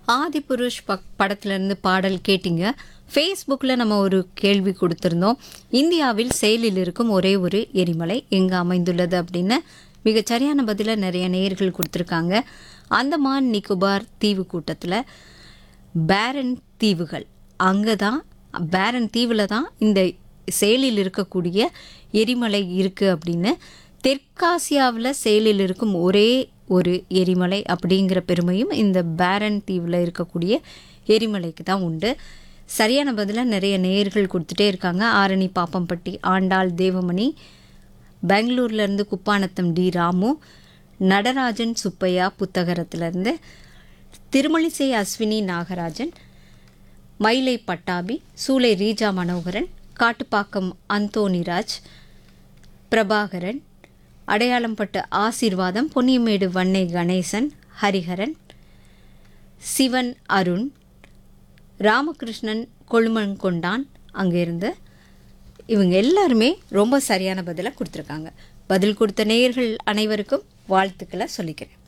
Adipurush buck படத்துலேருந்து பாடல் கேட்டிங்க ஃபேஸ்புக்கில் நம்ம ஒரு கேள்வி கொடுத்துருந்தோம் இந்தியாவில் செயலில் இருக்கும் ஒரே ஒரு எரிமலை எங்கே அமைந்துள்ளது அப்படின்னு மிகச் சரியான பதிலை நிறைய நேயர்கள் கொடுத்துருக்காங்க அந்தமான் நிக்கோபார் தீவு கூட்டத்தில் பேரன் தீவுகள் அங்கே தான் பேரன் தீவில் தான் இந்த செயலில் இருக்கக்கூடிய எரிமலை இருக்குது அப்படின்னு தெற்காசியாவில் செயலில் இருக்கும் ஒரே ஒரு எரிமலை அப்படிங்கிற பெருமையும் இந்த பேரன் தீவில் இருக்கக்கூடிய எரிமலைக்கு தான் உண்டு சரியான பதிலை நிறைய நேயர்கள் கொடுத்துட்டே இருக்காங்க ஆரணி பாப்பம்பட்டி ஆண்டாள் தேவமணி பெங்களூர்லேருந்து குப்பானத்தம் டி ராமு நடராஜன் சுப்பையா புத்தகரத்துலேருந்து திருமலிசை அஸ்வினி நாகராஜன் மயிலை பட்டாபி சூளை ரீஜா மனோகரன் காட்டுப்பாக்கம் அந்தோணிராஜ் பிரபாகரன் அடையாளம்பட்ட ஆசீர்வாதம் பொன்னியமேடு வன்னை கணேசன் ஹரிஹரன் சிவன் அருண் ராமகிருஷ்ணன் கொழுமன்கொண்டான் அங்கேருந்து இவங்க எல்லாருமே ரொம்ப சரியான பதிலை கொடுத்துருக்காங்க பதில் கொடுத்த நேயர்கள் அனைவருக்கும் வாழ்த்துக்களை சொல்லிக்கிறேன்